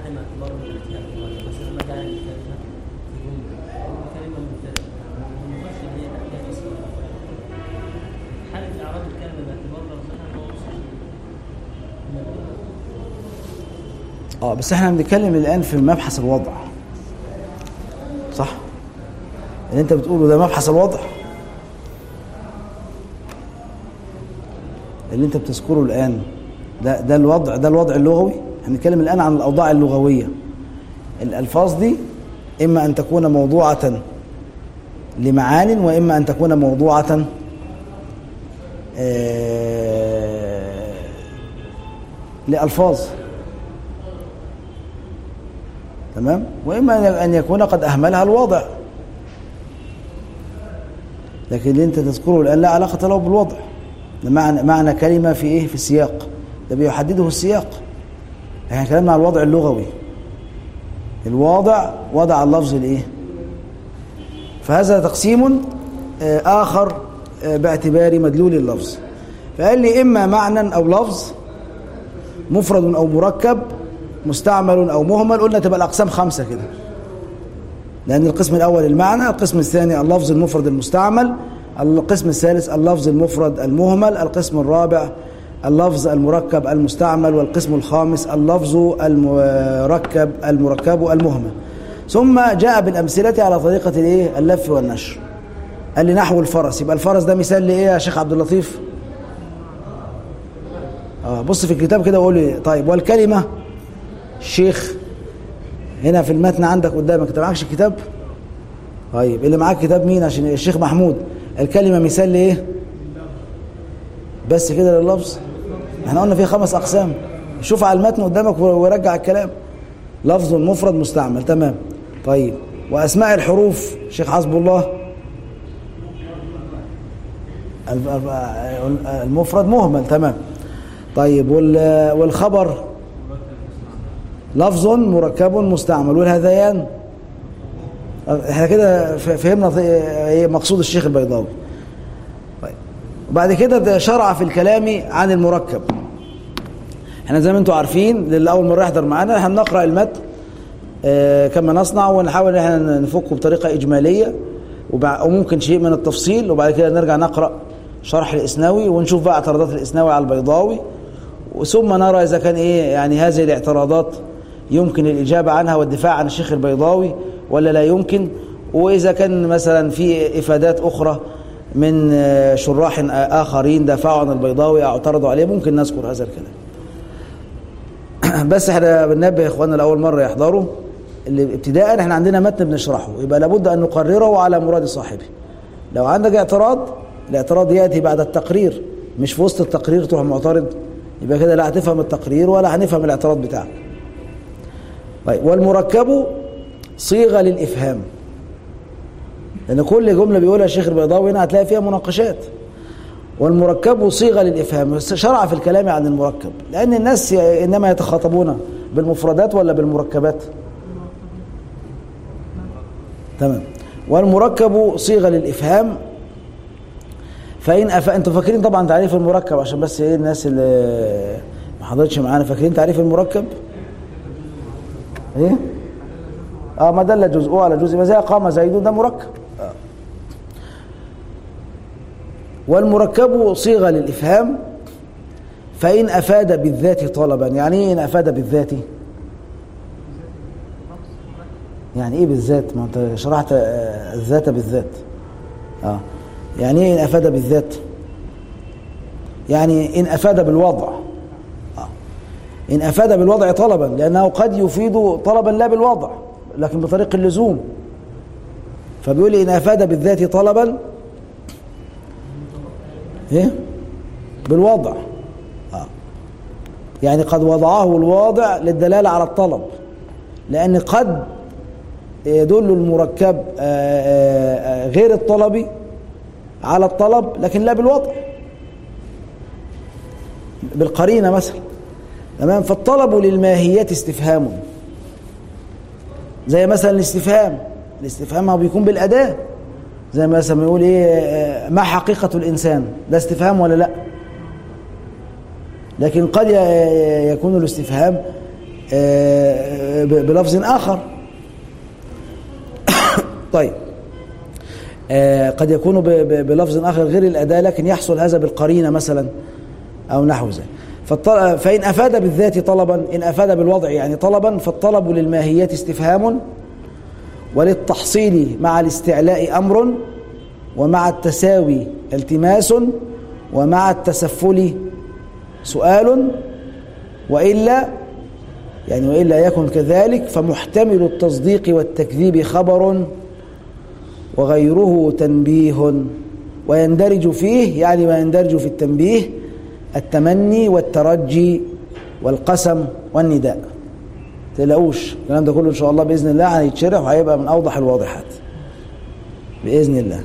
عدم اعتبار الاختلاف مثلا ما جعل الكلمه في جمله او كلمه مبتدا والمفسر اللي هي تحتها اسم حاله اعراب الكلمه باعتبار لفظها هو مصدر اه بس احنا بنتكلم الان في مبحث الوضع صح اللي انت بتقوله ده مبحث الوضع اللي انت بتذكره الان ده ده الوضع ده الوضع اللغوي احنا بنتكلم الان عن الاوضاع اللغويه الالفاظ دي اما ان تكون موضوعه لمعان واما ان تكون موضوعه آه، لالفاظ تمام واما ان يكون قد اهملها الوضع لكن اللي انت تذكره الان لا علاقه له بالوضع ده معنى معنى كلمه في ايه في السياق ده بيحدده السياق احنا كلامنا على الوضع اللغوي الواضع وضع اللفظ الايه فهذا تقسيم آه، اخر آه، باعتبار مدلول اللفظ فقال لي اما معنى او لفظ مفرد او مركب مستعمل او مهمل قلنا تبقى الاقسام خمسه كده لان القسم الاول المعنى القسم الثاني اللفظ المفرد المستعمل القسم الثالث اللفظ المفرد المهمل القسم الرابع اللفظ المركب المستعمل والقسم الخامس اللفظ المركب المركب المهمل ثم جاء بالامثله على طريقه الايه اللف والنشر قال لي نحو الفرس يبقى الفرس ده مثال لايه يا شيخ عبد اللطيف اه بص في الكتاب كده وقول لي طيب والكلمه شيخ هنا في المتن عندك قدامك انت معكش الكتاب طيب اللي معاك كتاب مين عشان الشيخ محمود الكلمه مثال لايه بس كده لللفظ احنا قلنا فيه خمس اقسام شوف على المتن قدامك ورجع الكلام لفظ مفرد مستعمل تمام طيب واسماء الحروف شيخ حسب الله المفرد مهمل تمام طيب والخبر لفظ مركب مستعمل والهذيان احنا كده فهمنا مقصود الشيخ البيضاوي طيب وبعد كده شرع في الكلام عن المركب احنا زي ما انتم عارفين للي اول مره يحضر معانا احنا بنقرا المتن اه كما نصنع ونحاول ان احنا نفكه بطريقه اجماليه وممكن شيء من التفصيل وبعد كده نرجع نقرا شرح الاسناوي ونشوف بقى اعتراضات الاسناوي على البيضاوي ثم نرى اذا كان ايه يعني هذه الاعتراضات يمكن الإجابة عنها والدفاع عن الشيخ البيضاوي ولا لا يمكن وإذا كان مثلا في إفادات أخرى من شراح آخرين دافعوا عن البيضاوي أو اعترضوا عليه ممكن نذكر هذا الكلام بس احنا بننبه إخواننا لأول مرة يحضروا اللي ابتداء احنا عندنا متن بنشرحه يبقى لابد أن نقرره على مراد صاحبه لو عندك اعتراض الاعتراض يأتي بعد التقرير مش في وسط التقرير تروح معترض يبقى كده لا هتفهم التقرير ولا هنفهم الاعتراض بتاعك طيب والمركب صيغة للإفهام لأن كل جملة بيقولها الشيخ البيضاوي هنا هتلاقي فيها مناقشات والمركب صيغة للإفهام شرع في الكلام عن المركب لأن الناس إنما يتخاطبون بالمفردات ولا بالمركبات تمام والمركب صيغة للإفهام فإن أف... أنتم فاكرين طبعا تعريف المركب عشان بس إيه الناس اللي ما حضرتش معانا فاكرين تعريف المركب ايه اه ما دل جزءه على جزء ما زي قام زيد ده مركب آه. والمركب صيغه للافهام فان افاد بالذات طلبا يعني ايه ان افاد بالذات يعني ايه بالذات ما انت شرحت الذات بالذات اه يعني ايه ان افاد بالذات يعني ان افاد بالوضع إن أفاد بالوضع طلبا لأنه قد يفيد طلبا لا بالوضع لكن بطريق اللزوم فبيقول إن أفاد بالذات طلبا إيه؟ بالوضع آه. يعني قد وضعه الواضع للدلالة على الطلب لأن قد يدل المركب غير الطلبي على الطلب لكن لا بالوضع بالقرينة مثلا تمام فالطلب للماهية استفهام زي مثلا الاستفهام الاستفهام هو بيكون بالأداة زي مثلا بيقول ايه ما حقيقة الإنسان ده استفهام ولا لا لكن قد يكون الاستفهام آه، ب- بلفظ آخر طيب آه، قد يكون ب- ب- بلفظ آخر غير الأداة لكن يحصل هذا بالقرينة مثلا أو نحو ذلك فالط- فإن أفاد بالذات طلبا إن أفاد بالوضع يعني طلبا فالطلب للماهية استفهام وللتحصيل مع الاستعلاء أمر ومع التساوي التماس ومع التسفل سؤال وإلا يعني وإلا يكن كذلك فمحتمل التصديق والتكذيب خبر وغيره تنبيه ويندرج فيه يعني ويندرج في التنبيه التمني والترجي والقسم والنداء تلاقوش الكلام ده كله ان شاء الله باذن الله هيتشرح وهيبقى من اوضح الواضحات باذن الله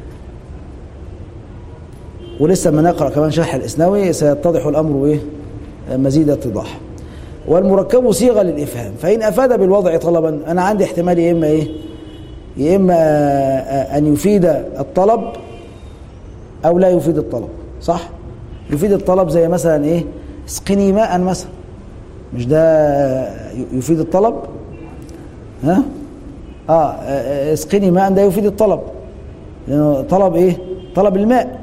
ولسه ما نقرا كمان شرح الاسنوي سيتضح الامر ايه مزيد اتضاح والمركب صيغه للافهام فان افاد بالوضع طلبا انا عندي احتمال يا اما ايه يا اما ان يفيد الطلب او لا يفيد الطلب صح يفيد الطلب زي مثلا ايه اسقني ماء مثلا مش ده يفيد الطلب ها اه اسقني ماء ده يفيد الطلب لانه طلب ايه طلب الماء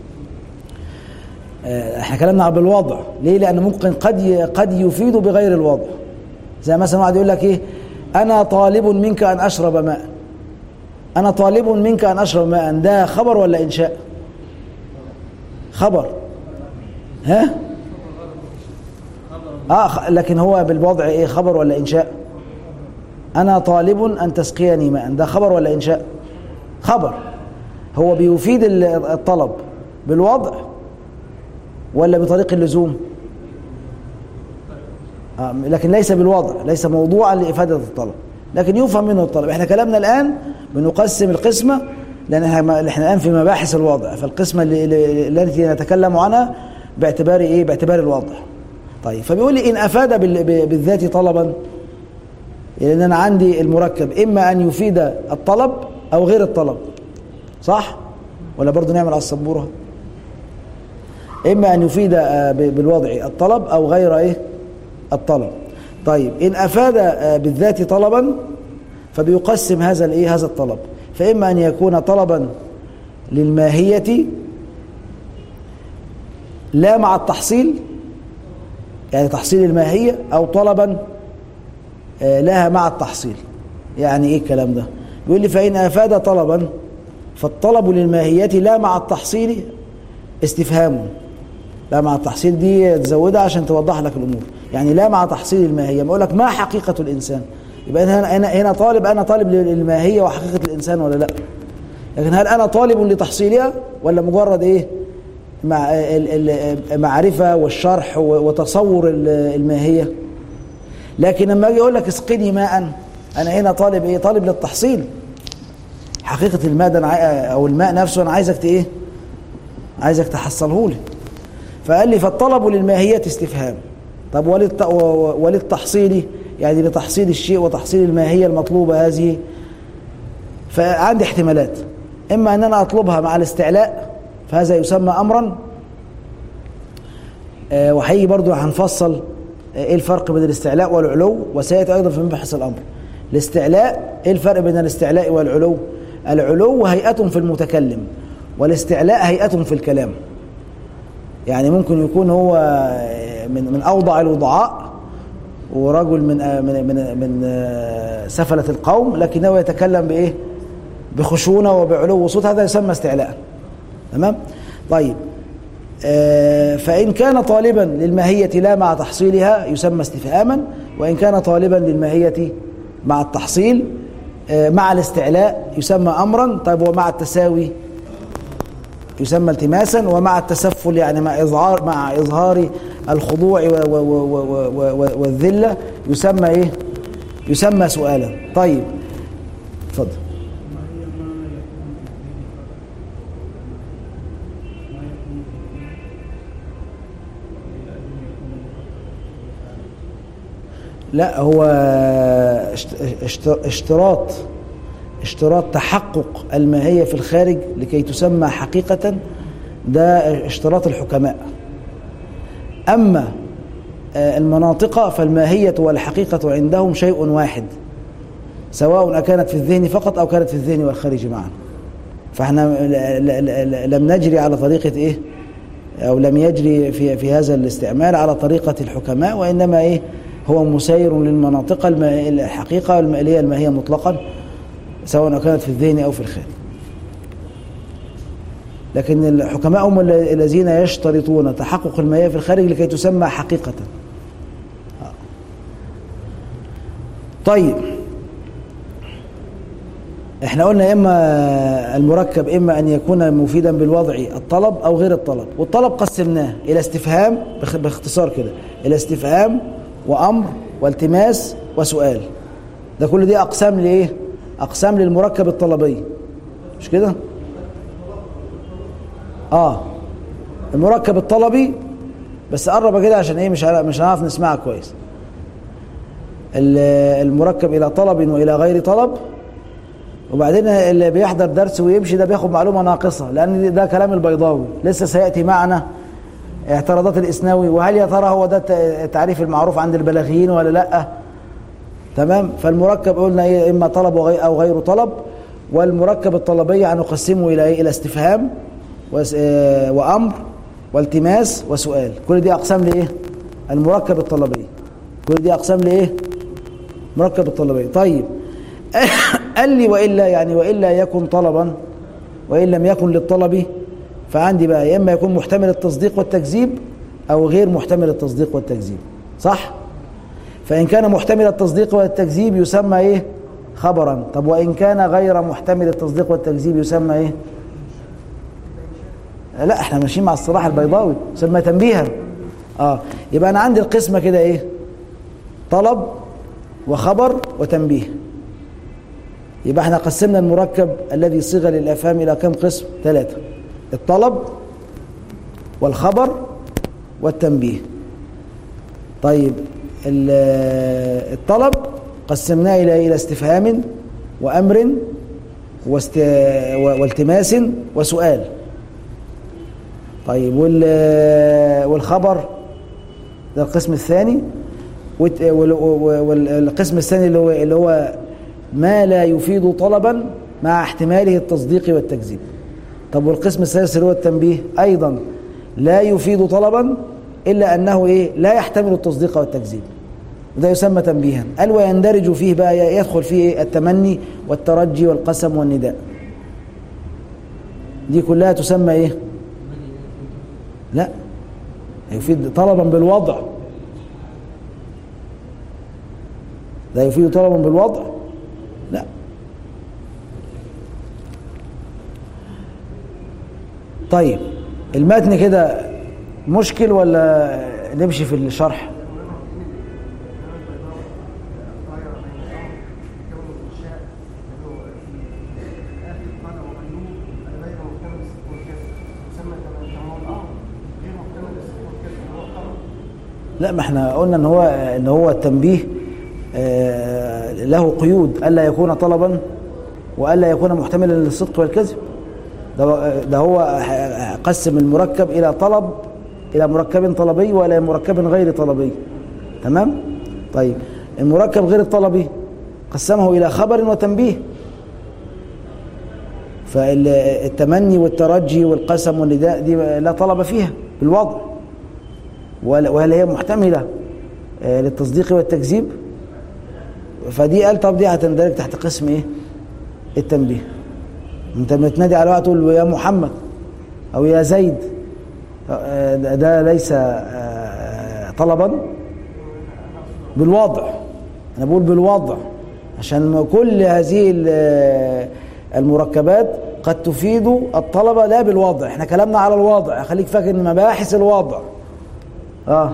احنا كلامنا على بالوضع ليه لان ممكن قد قد يفيد بغير الوضع زي مثلا واحد يقول لك ايه انا طالب منك ان اشرب ماء انا طالب منك ان اشرب ماء ده خبر ولا انشاء خبر ها اه لكن هو بالوضع ايه خبر ولا انشاء انا طالب ان تسقيني ماء ده خبر ولا انشاء خبر هو بيفيد الطلب بالوضع ولا بطريق اللزوم آه لكن ليس بالوضع ليس موضوعا لإفادة الطلب لكن يفهم منه الطلب احنا كلامنا الآن بنقسم القسمة لأن احنا الآن في مباحث الوضع فالقسمة التي نتكلم عنها باعتبار ايه باعتبار الوضع طيب فبيقول لي إن أفاد بالذات طلبا لأن أنا عندي المركب إما أن يفيد الطلب أو غير الطلب صح ولا برضه نعمل على السبورة إما أن يفيد بالوضع الطلب أو غير إيه الطلب طيب إن أفاد بالذات طلبا فبيقسم هذا الإيه هذا الطلب فإما أن يكون طلبا للماهية لا مع التحصيل يعني تحصيل الماهية أو طلبا لها مع التحصيل يعني إيه الكلام ده بيقول لي فإن أفاد طلبا فالطلب للماهية لا مع التحصيل استفهام لا مع التحصيل دي تزودها عشان توضح لك الامور يعني لا مع تحصيل الماهيه بقول لك ما حقيقه الانسان يبقى هنا هنا هنا طالب انا طالب للماهيه وحقيقه الانسان ولا لا لكن هل انا طالب لتحصيلها ولا مجرد ايه مع المعرفه والشرح وتصور الماهيه لكن لما اجي اقول لك اسقني ماء انا هنا طالب ايه طالب للتحصيل حقيقه الماء ده او الماء نفسه انا عايزك ايه عايزك تحصله لي فقال لي فالطلب للماهية استفهام طب وللت... وللتحصيل يعني لتحصيل الشيء وتحصيل الماهية المطلوبة هذه فعندي احتمالات إما أن أنا أطلبها مع الاستعلاء فهذا يسمى أمرا آه وحقيقي برضو هنفصل ايه الفرق بين الاستعلاء والعلو وسيأتي أيضا في مبحث الأمر الاستعلاء ايه الفرق بين الاستعلاء والعلو العلو هيئة في المتكلم والاستعلاء هيئة في الكلام يعني ممكن يكون هو من من اوضع الوضعاء ورجل من من من, من سفلة القوم لكنه يتكلم بايه؟ بخشونه وبعلو صوت هذا يسمى استعلاء تمام؟ طيب فإن كان طالبا للماهية لا مع تحصيلها يسمى استفهاما وإن كان طالبا للماهية مع التحصيل مع الاستعلاء يسمى أمرا طيب ومع التساوي يسمى التماسا ومع التسفل يعني مع إظهار مع إظهار الخضوع والذلة يسمى إيه؟ يسمى سؤالا طيب اتفضل لا هو اشتراط اشتراط تحقق الماهية في الخارج لكي تسمى حقيقة ده اشتراط الحكماء أما آه، المناطق فالماهية والحقيقة عندهم شيء واحد سواء أكانت في الذهن فقط أو كانت في الذهن والخارج معا فاحنا لم نجري على طريقة إيه أو لم يجري في, في هذا الاستعمال على طريقة الحكماء وإنما إيه هو مسير للمناطق الحقيقة المائلية الماهية مطلقا سواء كانت في الذهن أو في الخارج لكن الحكماء هم الذين يشترطون تحقق المائية في الخارج لكي تسمى حقيقة طيب احنا قلنا اما المركب اما ان يكون مفيدا بالوضع الطلب او غير الطلب والطلب قسمناه الى استفهام باختصار كده الى استفهام وامر والتماس وسؤال ده كل دي اقسام لايه اقسام للمركب الطلبي مش كده اه المركب الطلبي بس قرب كده عشان ايه مش مش هنعرف نسمعها كويس المركب الى طلب والى غير طلب وبعدين اللي بيحضر درس ويمشي ده بياخد معلومه ناقصه لان ده كلام البيضاوي لسه سياتي معنا اعتراضات الاسناوي وهل يا ترى هو ده التعريف المعروف عند البلاغيين ولا لا تمام فالمركب قلنا ايه اما طلب او غير طلب والمركب الطلبي هنقسمه الى ايه الى استفهام آه، وامر والتماس وسؤال كل دي اقسام لايه المركب الطلبي كل دي اقسام لايه مركب الطلبي طيب قال لي والا يعني والا يكن طلبا وان لم يكن للطلب فعندي بقى يا اما يكون محتمل التصديق والتكذيب او غير محتمل التصديق والتكذيب صح فان كان محتمل التصديق والتكذيب يسمى ايه خبرا طب وان كان غير محتمل التصديق والتكذيب يسمى ايه لا احنا ماشيين مع الصلاح البيضاوي يسمى تنبيها اه يبقى انا عندي القسمه كده ايه طلب وخبر وتنبيه يبقى احنا قسمنا المركب الذي صيغ للافهام الى كم قسم ثلاثه الطلب والخبر والتنبيه طيب الطلب قسمناه الى الى استفهام وامر واست... والتماس وسؤال طيب والخبر ده القسم الثاني والقسم الثاني اللي هو اللي هو ما لا يفيد طلبا مع احتماله التصديق والتكذيب طب والقسم الثالث اللي هو التنبيه ايضا لا يفيد طلبا الا انه ايه لا يحتمل التصديق والتكذيب وده يسمى تنبيها قال ويندرج فيه بقى يدخل فيه إيه؟ التمني والترجي والقسم والنداء دي كلها تسمى ايه لا يفيد طلبا بالوضع لا يفيد طلبا بالوضع لا طيب المتن كده مشكل ولا نمشي في الشرح لا ما احنا قلنا ان هو ان هو التنبيه آه، له قيود الا يكون طلبا والا يكون محتملا للصدق والكذب ده ده هو قسم المركب الى طلب الى مركب طلبي والى مركب غير طلبي تمام طيب المركب غير الطلبي قسمه الى خبر وتنبيه فالتمني والترجي والقسم والنداء دي لا طلب فيها بالوضع وهل هي محتملة آه، للتصديق والتكذيب فدي قال طب دي هتندرج تحت قسم ايه التنبيه انت بتنادي على وقت تقول يا محمد او يا زيد آه، ده ليس آه، طلبا بالوضع انا بقول بالوضع عشان كل هذه المركبات قد تفيد الطلبة لا بالوضع احنا كلامنا على الوضع خليك فاكر ان مباحث الوضع اه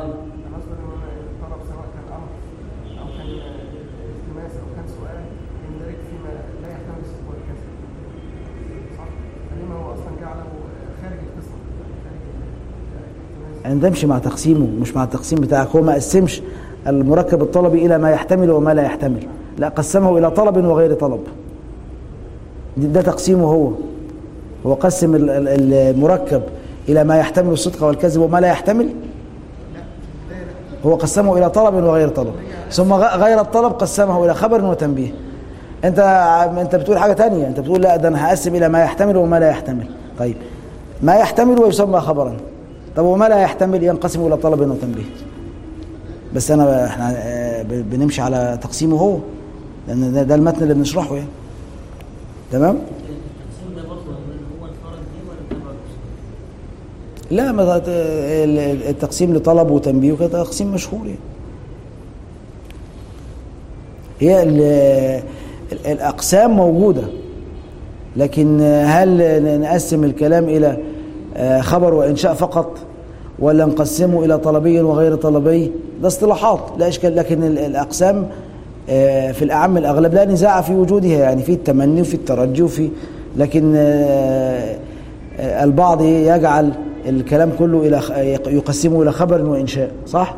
يعني ده مش مع تقسيمه مش مع التقسيم بتاعك هو ما قسمش المركب الطلبي الى ما يحتمل وما لا يحتمل لا قسمه الى طلب وغير طلب ده تقسيمه هو هو قسم المركب الى ما يحتمل الصدق والكذب وما لا يحتمل هو قسمه إلى طلب وغير طلب ثم غ- غير الطلب قسمه إلى خبر وتنبيه أنت ع- أنت بتقول حاجة تانية أنت بتقول لا ده أنا هقسم إلى ما يحتمل وما لا يحتمل طيب ما يحتمل ويسمى خبرا طب وما لا يحتمل ينقسم إلى طلب وتنبيه بس أنا احنا آه، ب- بنمشي على تقسيمه هو لأن ده, ده المتن اللي بنشرحه يعني تمام التقسيم ده برضه هو الفرد دي ولا تبع الأصول؟ لا ما ت- ال- التقسيم لطلب وتنبيه وكده تقسيم مشهور يعني هي ال- ال- الأقسام موجودة لكن هل نقسم الكلام إلى آه، خبر وإنشاء فقط ولا نقسمه إلى طلبي وغير طلبي ده اصطلاحات لا إشكال لكن ال- الأقسام آه، في الأعم الأغلب لا نزاع في وجودها يعني في التمني وفي الترجي وفي لكن آه، آه، البعض يجعل الكلام كله إلى خ- يقسمه إلى خبر وإنشاء صح؟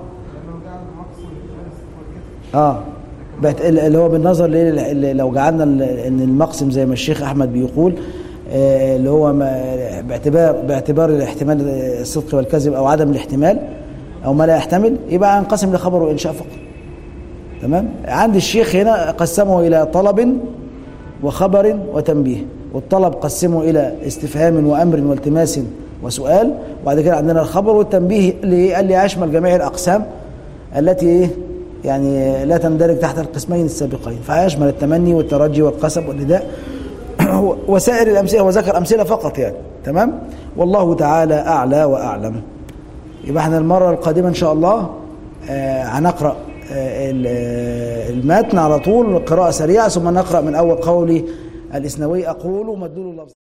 اه بعت- اللي هو بالنظر ليه اللي لو جعلنا ال- ان المقسم زي ما الشيخ احمد بيقول آه، اللي هو ما- باعتبار باعتبار الاحتمال الصدق والكذب او عدم الاحتمال او ما لا يحتمل يبقى ينقسم لخبر وانشاء فقط تمام عند الشيخ هنا قسمه الى طلب وخبر وتنبيه والطلب قسمه الى استفهام وامر والتماس وسؤال وبعد كده عندنا الخبر والتنبيه اللي قال لي يشمل جميع الاقسام التي ايه يعني لا تندرج تحت القسمين السابقين فيشمل التمني والترجي والقسم والنداء وسائر الامثله وذكر امثله فقط يعني تمام والله تعالى اعلى واعلم يبقى احنا المره القادمه ان شاء الله آه هنقرا آه ال- آه، المتن على طول قراءه سريعه ثم نقرا من اول قول الاسنوي اقول مدلول اللفظ